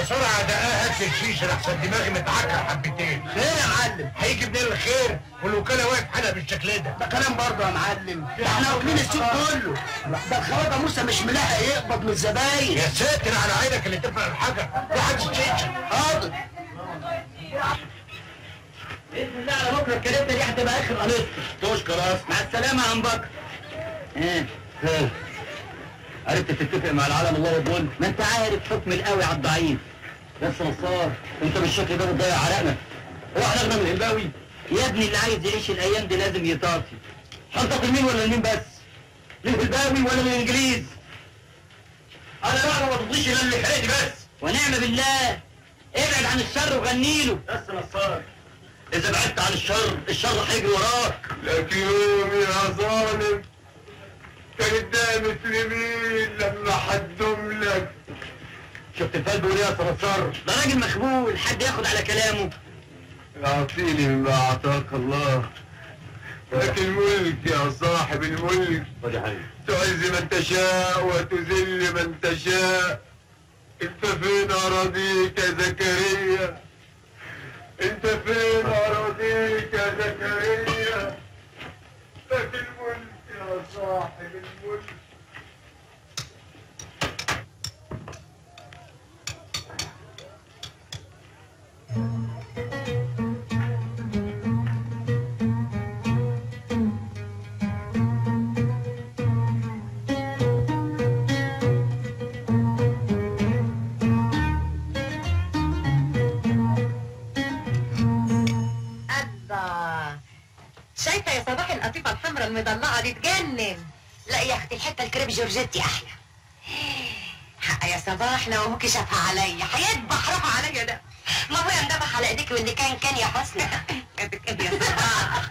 بسرعه ده هات لي الشيشه لحسن دماغي متعكر حبتين خير يا معلم هيجي منين الخير والوكاله واقف حالها بالشكل ده ده كلام برضه يا معلم ده احنا واكلين السوق كله ده الخواجه موسى مش ملاحق يقبض من الزباين يا ساتر على عينك اللي تفرق الحجر واحد الشيشه حاضر باذن الله على بكره الكلام دي هتبقى اخر قنصه تشكر اصلا مع السلامه يا عم بكر ايه ايه عرفت تتفق مع العالم الله والدول ما انت عارف حكم القوي على الضعيف بس نصار انت بالشكل ده بتضيع عرقنا هو احنا اغنى من الهلباوي يا ابني اللي عايز يعيش الايام دي لازم يطاطي حضرتك لمين ولا لمين بس للهلباوي ولا للانجليز انا بقى ما تضيش الا اللي حرقني بس ونعم بالله ابعد عن الشر وغنيله بس نصار اذا بعدت عن الشر الشر هيجري وراك لكن يوم يا ظالم كان قدامك لمين لما حدهم لك شفت الفال بيقول ايه يا نصار ده راجل مخبول حد ياخد على كلامه اعطيني مما اعطاك الله لك الملك يا صاحب الملك خد يا حبيبي تعز من تشاء وتذل من تشاء انت فين اراضيك يا زكريا انت فين اراضيك يا زكريا لك الملك يا صاحب الملك الله شايفه يا صباح القطيفه الحمراء المضلعه دي تجنن لا يا اختي الحته الكريب جورجيتي احلى حق يا صباح لو ابوكي شافها عليا هيذبح روحه عليا ده ما ابويا اندبح على ايديك واللي كان كان يا حسني كاتك يا صباح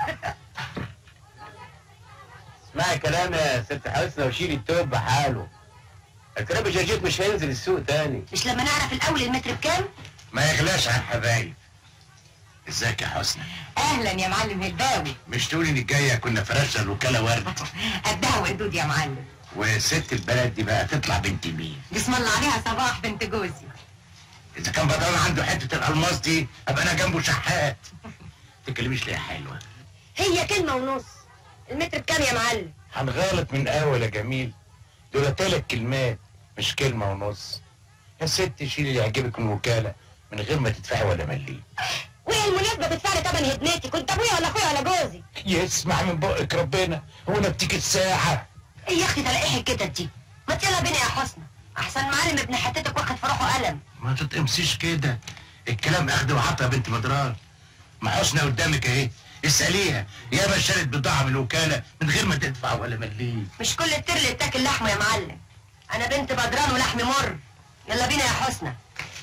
اسمعي كلام يا ست حسنى وشيلي التوب بحاله الكراب جاجيت مش هينزل السوق تاني مش لما نعرف الاول المتر بكام ما يغلاش على الحبايب ازيك يا حسنى اهلا يا معلم هلباوي مش تقولي انك جايه كنا فرشنا الوكاله ورد قدها وقدود يا معلم وست البلد دي بقى تطلع بنت مين بسم الله عليها صباح بنت جوزي اذا كان بدران عنده حته الالماس دي ابقى انا جنبه شحات تكلميش ليه يا حلوه هي كلمه ونص المتر بكام يا معلم هنغلط من اول يا جميل دول تلات كلمات مش كلمه ونص يا ست شيلي اللي يعجبك من الوكاله من غير ما تدفعي ولا مليم وهي المناسبة بتدفع لي تمن هدنتي كنت ابويا ولا اخويا ولا جوزي يسمع من بقك ربنا هو انا بتيجي الساعه ايه يا اختي تلاقي حكتك دي ما يلا بينا يا حسنى احسن معلم ابن حتتك واخد في روحه قلم ما تتقمصيش كده الكلام اخد وعطا يا بنت بدران ما حسنى قدامك اهي اساليها ياما اشترت بضاعه من الوكاله من غير ما تدفع ولا مليم مش كل الترل بتاكل لحمه يا معلم انا بنت بدران ولحمي مر يلا بينا يا حسنى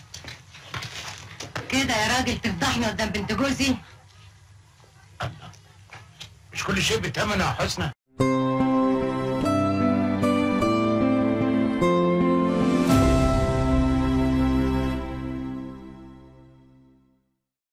كده يا راجل تفضحني قدام بنت جوزي الله مش كل شيء بتمنه يا حسنى